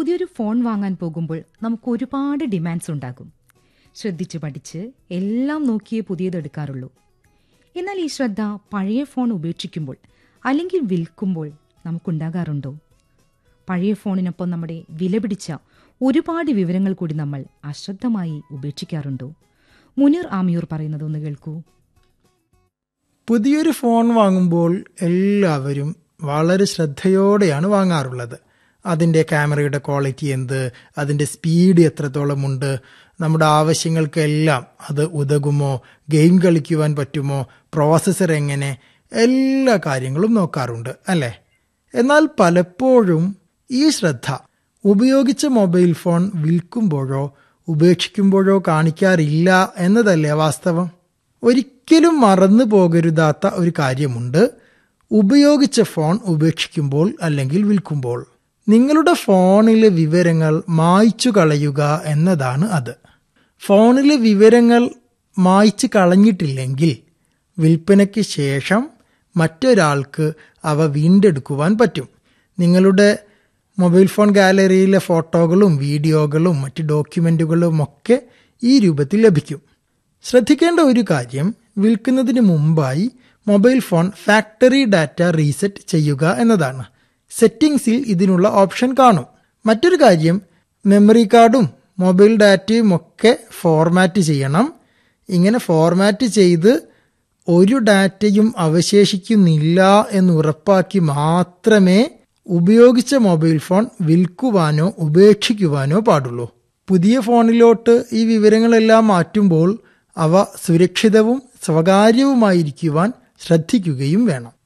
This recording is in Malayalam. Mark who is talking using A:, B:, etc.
A: പുതിയൊരു ഫോൺ വാങ്ങാൻ പോകുമ്പോൾ നമുക്ക് ഒരുപാട് ഡിമാൻഡ്സ് ഉണ്ടാകും ശ്രദ്ധിച്ച് പഠിച്ച് എല്ലാം നോക്കിയേ പുതിയത് എടുക്കാറുള്ളൂ എന്നാൽ ഈ ശ്രദ്ധ പഴയ ഫോൺ ഉപേക്ഷിക്കുമ്പോൾ അല്ലെങ്കിൽ വിൽക്കുമ്പോൾ നമുക്കുണ്ടാകാറുണ്ടോ പഴയ ഫോണിനൊപ്പം നമ്മുടെ വിലപിടിച്ച ഒരുപാട് വിവരങ്ങൾ കൂടി നമ്മൾ അശ്രദ്ധമായി ഉപേക്ഷിക്കാറുണ്ടോ മുനീർ ആമിയൂർ പറയുന്നത് ഒന്ന് കേൾക്കൂ
B: പുതിയൊരു ഫോൺ വാങ്ങുമ്പോൾ എല്ലാവരും വളരെ ശ്രദ്ധയോടെയാണ് വാങ്ങാറുള്ളത് അതിൻ്റെ ക്യാമറയുടെ ക്വാളിറ്റി എന്ത് അതിൻ്റെ സ്പീഡ് എത്രത്തോളമുണ്ട് നമ്മുടെ ആവശ്യങ്ങൾക്കെല്ലാം അത് ഉതകുമോ ഗെയിം കളിക്കുവാൻ പറ്റുമോ പ്രോസസ്സർ എങ്ങനെ എല്ലാ കാര്യങ്ങളും നോക്കാറുണ്ട് അല്ലേ എന്നാൽ പലപ്പോഴും ഈ ശ്രദ്ധ ഉപയോഗിച്ച മൊബൈൽ ഫോൺ വിൽക്കുമ്പോഴോ ഉപേക്ഷിക്കുമ്പോഴോ കാണിക്കാറില്ല എന്നതല്ലേ വാസ്തവം ഒരിക്കലും മറന്നു പോകരുതാത്ത ഒരു കാര്യമുണ്ട് ഉപയോഗിച്ച ഫോൺ ഉപേക്ഷിക്കുമ്പോൾ അല്ലെങ്കിൽ വിൽക്കുമ്പോൾ നിങ്ങളുടെ ഫോണിലെ വിവരങ്ങൾ മായ്ച്ചു കളയുക എന്നതാണ് അത് ഫോണിലെ വിവരങ്ങൾ മായ്ച്ചു കളഞ്ഞിട്ടില്ലെങ്കിൽ വിൽപ്പനയ്ക്ക് ശേഷം മറ്റൊരാൾക്ക് അവ വീണ്ടെടുക്കുവാൻ പറ്റും നിങ്ങളുടെ മൊബൈൽ ഫോൺ ഗാലറിയിലെ ഫോട്ടോകളും വീഡിയോകളും മറ്റ് ഡോക്യുമെന്റുകളും ഒക്കെ ഈ രൂപത്തിൽ ലഭിക്കും ശ്രദ്ധിക്കേണ്ട ഒരു കാര്യം വിൽക്കുന്നതിന് മുമ്പായി mobile phone factory data reset ചെയ്യുക എന്നതാണ് സെറ്റിംഗ്സിൽ ഇതിനുള്ള ഓപ്ഷൻ കാണും മറ്റൊരു കാര്യം മെമ്മറി കാർഡും മൊബൈൽ ഡാറ്റയും ഒക്കെ ഫോർമാറ്റ് ചെയ്യണം ഇങ്ങനെ ഫോർമാറ്റ് ചെയ്ത് ഒരു ഡാറ്റയും അവശേഷിക്കുന്നില്ല എന്ന് ഉറപ്പാക്കി മാത്രമേ ഉപയോഗിച്ച മൊബൈൽ ഫോൺ വിൽക്കുവാനോ ഉപേക്ഷിക്കുവാനോ പാടുള്ളൂ പുതിയ ഫോണിലോട്ട് ഈ വിവരങ്ങളെല്ലാം മാറ്റുമ്പോൾ അവ സുരക്ഷിതവും സ്വകാര്യവുമായിരിക്കുവാൻ ശ്രദ്ധിക്കുകയും വേണം